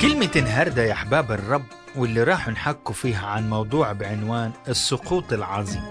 كلمة انهردة يا أحباب الرب واللي راح نحكوا فيها عن موضوع بعنوان السقوط العظيم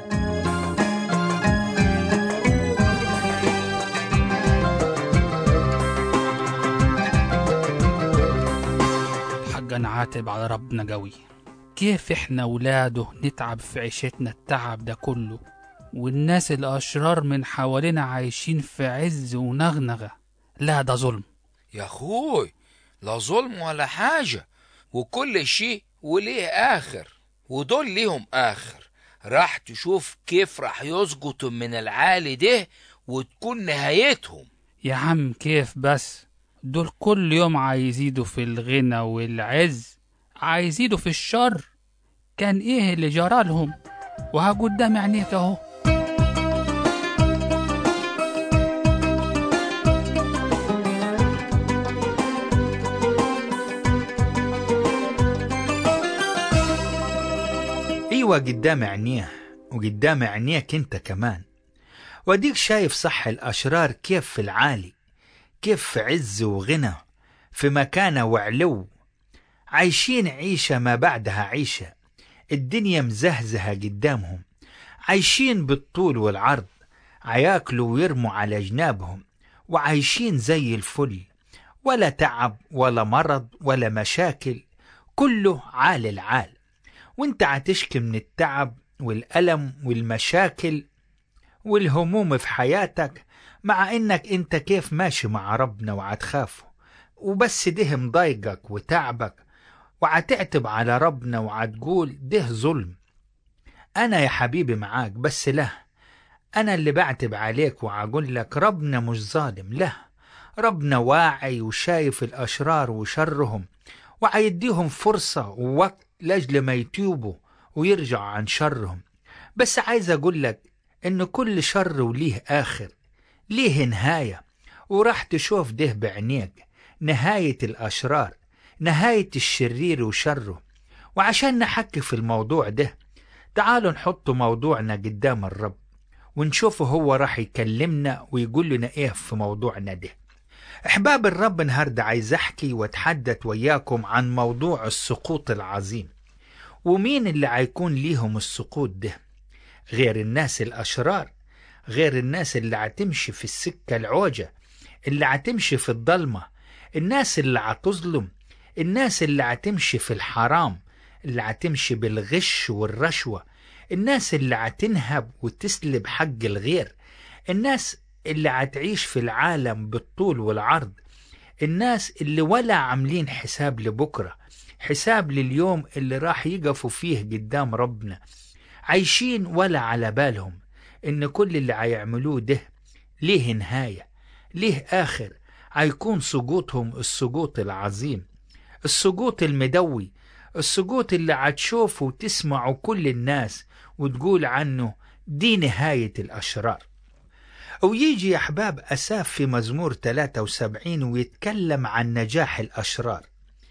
حقا عاتب على ربنا قوي كيف احنا ولاده نتعب في عيشتنا التعب ده كله والناس الأشرار من حوالينا عايشين في عز ونغنغة لا ده ظلم يا اخوي لا ظلم ولا حاجة وكل شيء وليه آخر ودول ليهم آخر راح تشوف كيف راح يسقطوا من العالي ده وتكون نهايتهم يا عم كيف بس دول كل يوم عايزيدوا في الغنى والعز عايزيدوا في الشر كان ايه اللي جرالهم وها قدام عينيك اهو أيوة قدام عينيه وقدام عينيك أنت كمان واديك شايف صح الأشرار كيف في العالي كيف في عز وغنى في مكانة وعلو عايشين عيشة ما بعدها عيشة الدنيا مزهزهة قدامهم عايشين بالطول والعرض عياكلوا ويرموا على جنابهم وعايشين زي الفل ولا تعب ولا مرض ولا مشاكل كله عال العال وانت عتشكي من التعب والألم والمشاكل والهموم في حياتك مع انك انت كيف ماشي مع ربنا وعتخافه وبس ده مضايقك وتعبك وعتعتب على ربنا وعتقول ده ظلم انا يا حبيبي معاك بس لا انا اللي بعتب عليك وعقول لك ربنا مش ظالم لا ربنا واعي وشايف الاشرار وشرهم وعيديهم فرصة ووقت لأجل ما يتوبوا ويرجعوا عن شرهم بس عايز أقول لك إن كل شر وليه آخر ليه نهاية وراح تشوف ده بعينيك نهاية الأشرار نهاية الشرير وشره وعشان نحكي في الموضوع ده تعالوا نحط موضوعنا قدام الرب ونشوفه هو راح يكلمنا ويقول لنا ايه في موضوعنا ده احباب الرب النهارده عايز احكي واتحدث وياكم عن موضوع السقوط العظيم ومين اللي هيكون ليهم السقوط ده غير الناس الاشرار غير الناس اللي هتمشي في السكه العوجه اللي هتمشي في الضلمه الناس اللي هتظلم الناس اللي هتمشي في الحرام اللي هتمشي بالغش والرشوه الناس اللي هتنهب وتسلب حق الغير الناس اللي هتعيش في العالم بالطول والعرض الناس اللي ولا عاملين حساب لبكرة حساب لليوم اللي راح يقفوا فيه قدام ربنا عايشين ولا على بالهم إن كل اللي هيعملوه ده ليه نهاية ليه آخر هيكون سقوطهم السقوط العظيم السقوط المدوي السقوط اللي هتشوفه وتسمعه كل الناس وتقول عنه دي نهاية الأشرار ويجي يا أحباب أساف في مزمور 73 ويتكلم عن نجاح الأشرار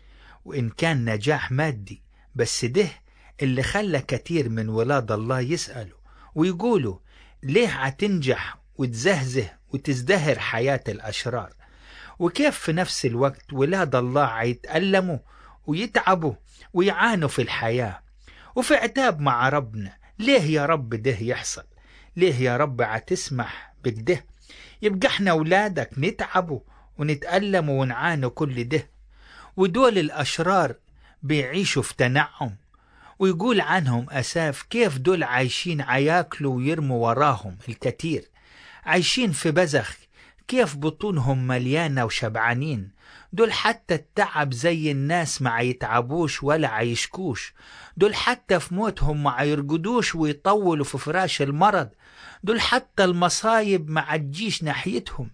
وإن كان نجاح مادي بس ده اللي خلى كتير من ولاد الله يسألوا ويقولوا ليه هتنجح وتزهزه وتزدهر حياة الأشرار وكيف في نفس الوقت ولاد الله هيتألموا ويتعبوا ويعانوا في الحياة وفي عتاب مع ربنا ليه يا رب ده يحصل ليه يا رب هتسمح بكده يبقى احنا اولادك نتعبوا ونتألموا ونعانوا كل ده ودول الأشرار بيعيشوا في تنعم ويقول عنهم أساف كيف دول عايشين عياكلوا ويرموا وراهم الكثير عايشين في بزخ كيف بطونهم مليانة وشبعانين دول حتى التعب زي الناس ما يتعبوش ولا عيشكوش دول حتى في موتهم ما يرقدوش ويطولوا في فراش المرض دول حتى المصايب ما عتجيش ناحيتهم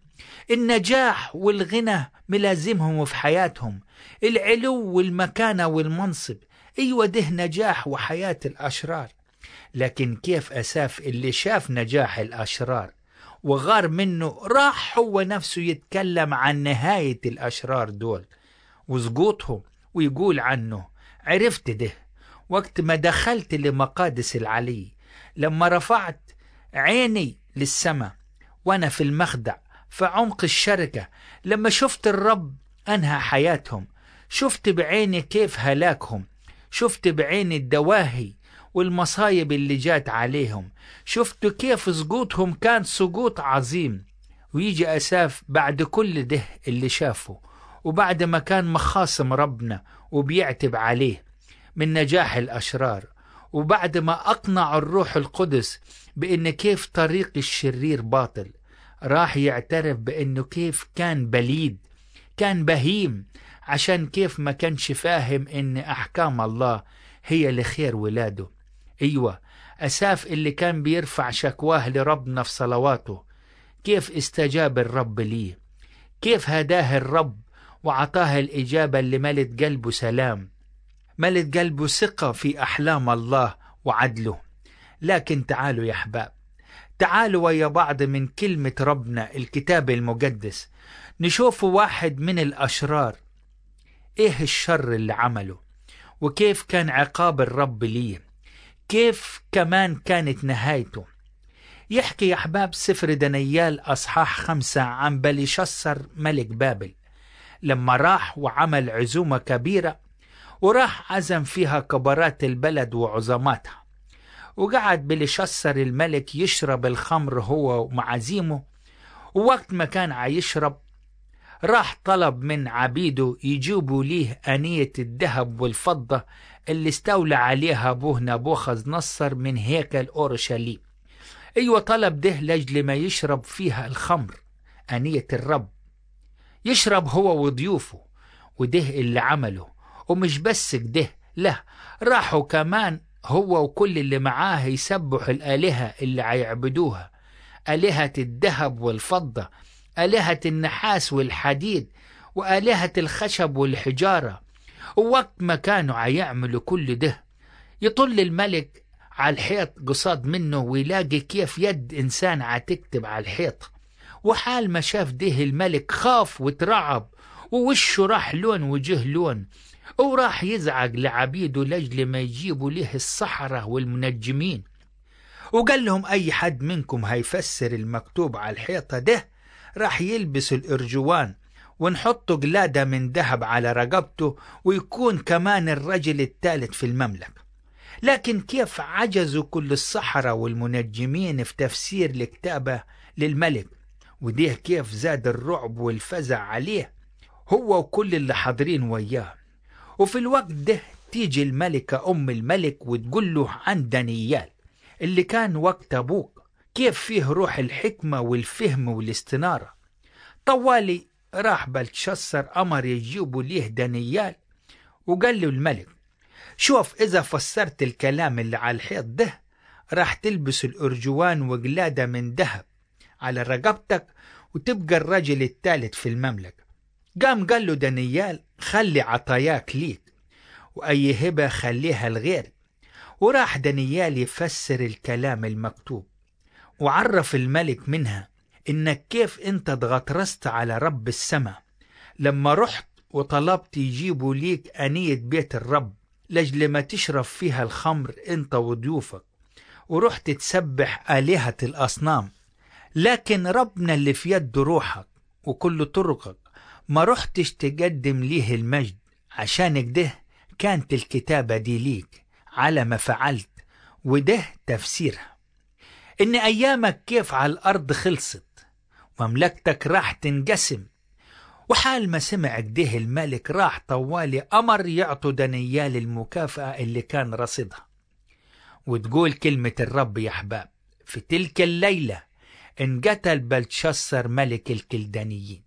النجاح والغنى ملازمهم في حياتهم العلو والمكانة والمنصب ايوه ده نجاح وحياة الأشرار لكن كيف أساف اللي شاف نجاح الأشرار وغار منه راح هو نفسه يتكلم عن نهاية الأشرار دول وسقوطهم ويقول عنه عرفت ده وقت ما دخلت لمقادس العلي لما رفعت عيني للسماء وأنا في المخدع في عمق الشركة لما شفت الرب أنهى حياتهم شفت بعيني كيف هلاكهم شفت بعيني الدواهي والمصايب اللي جات عليهم شفت كيف سقوطهم كان سقوط عظيم ويجي أساف بعد كل ده اللي شافه وبعد ما كان مخاصم ربنا وبيعتب عليه من نجاح الأشرار وبعد ما أقنع الروح القدس بأن كيف طريق الشرير باطل راح يعترف بأنه كيف كان بليد كان بهيم عشان كيف ما كانش فاهم ان احكام الله هي لخير ولاده ايوه اساف اللي كان بيرفع شكواه لربنا في صلواته كيف استجاب الرب ليه كيف هداه الرب وعطاه الاجابه اللي ملت قلبه سلام ملت قلبه ثقه في احلام الله وعدله لكن تعالوا يا احباب تعالوا ويا بعض من كلمه ربنا الكتاب المقدس نشوف واحد من الاشرار ايه الشر اللي عمله وكيف كان عقاب الرب ليه كيف كمان كانت نهايته يحكي يا أحباب سفر دانيال أصحاح خمسة عن بليشسر ملك بابل لما راح وعمل عزومة كبيرة وراح عزم فيها كبارات البلد وعظماتها وقعد بليشسر الملك يشرب الخمر هو ومعازيمه ووقت ما كان عيشرب راح طلب من عبيده يجيبوا ليه أنية الذهب والفضة اللي استولى عليها أبوه نبوخذ نصر من هيكل أورشليم أيوة طلب ده لأجل ما يشرب فيها الخمر أنية الرب يشرب هو وضيوفه وده اللي عمله ومش بس كده لا راحوا كمان هو وكل اللي معاه يسبحوا الآلهة اللي هيعبدوها آلهة الذهب والفضة آلهة النحاس والحديد وآلهة الخشب والحجارة ووقت ما كانوا عيعملوا كل ده يطل الملك على الحيط قصاد منه ويلاقي كيف يد إنسان عتكتب على الحيط وحال ما شاف ده الملك خاف وترعب ووشه راح لون وجه لون وراح يزعق لعبيده لأجل ما يجيبوا له السحرة والمنجمين وقال لهم أي حد منكم هيفسر المكتوب على الحيطة ده راح يلبس الإرجوان ونحط قلادة من ذهب على رقبته ويكون كمان الرجل الثالث في المملكة لكن كيف عجزوا كل السحرة والمنجمين في تفسير الكتابة للملك وديه كيف زاد الرعب والفزع عليه هو وكل اللي حاضرين وياه وفي الوقت ده تيجي الملكة أم الملك وتقول له عن دانيال اللي كان وقت أبوك كيف فيه روح الحكمة والفهم والاستنارة طوالي راح بلتشسر أمر يجيبوا ليه دانيال وقال له الملك شوف إذا فسرت الكلام اللي على الحيط ده راح تلبس الأرجوان وقلادة من ذهب على رقبتك وتبقى الرجل الثالث في المملكة قام قال له دانيال خلي عطاياك ليك وأي هبة خليها لغيرك وراح دانيال يفسر الكلام المكتوب وعرف الملك منها إنك كيف أنت اتغطرست على رب السماء لما رحت وطلبت يجيبوا ليك أنية بيت الرب لأجل ما تشرب فيها الخمر أنت وضيوفك ورحت تسبح آلهة الأصنام لكن ربنا اللي في يد روحك وكل طرقك ما رحتش تقدم ليه المجد عشان كده كانت الكتابة دي ليك على ما فعلت وده تفسيرها إن أيامك كيف على الأرض خلصت مملكتك راح تنقسم وحال ما سمع كده الملك راح طوالي أمر يعطوا دانيال المكافأة اللي كان رصدها وتقول كلمة الرب يا أحباب في تلك الليلة انقتل بلتشسر ملك الكلدانيين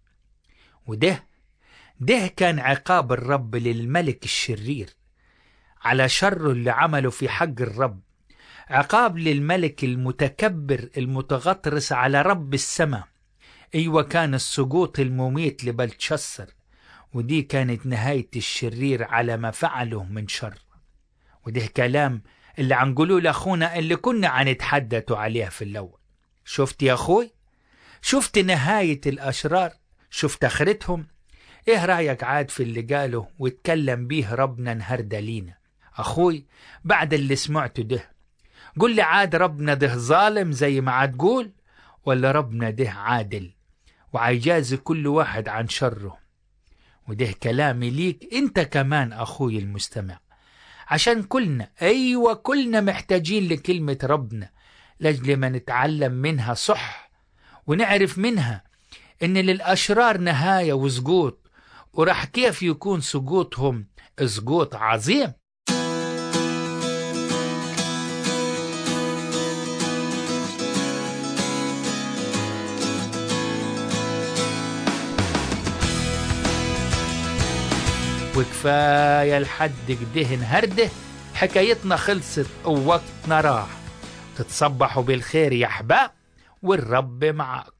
وده ده كان عقاب الرب للملك الشرير على شره اللي عمله في حق الرب عقاب للملك المتكبر المتغطرس على رب السماء ايوه كان السقوط المميت لبلتشسر ودي كانت نهاية الشرير على ما فعله من شر وده كلام اللي عنقولوه لأخونا اللي كنا عنتحدثوا عليه في الأول شفت يا أخوي شفت نهاية الأشرار شفت آخرتهم إيه رأيك عاد في اللي قاله واتكلم بيه ربنا النهاردة لينا أخوي بعد اللي سمعته ده قل لي عاد ربنا ده ظالم زي ما عاد تقول ولا ربنا ده عادل وعيجازي كل واحد عن شره وده كلامي ليك انت كمان اخوي المستمع عشان كلنا ايوه كلنا محتاجين لكلمة ربنا لاجل ما نتعلم منها صح ونعرف منها ان للاشرار نهاية وسقوط وراح كيف يكون سقوطهم سقوط عظيم وكفاية لحد كده نهرده حكايتنا خلصت ووقتنا راح تتصبحوا بالخير يا أحباب والرب معاكم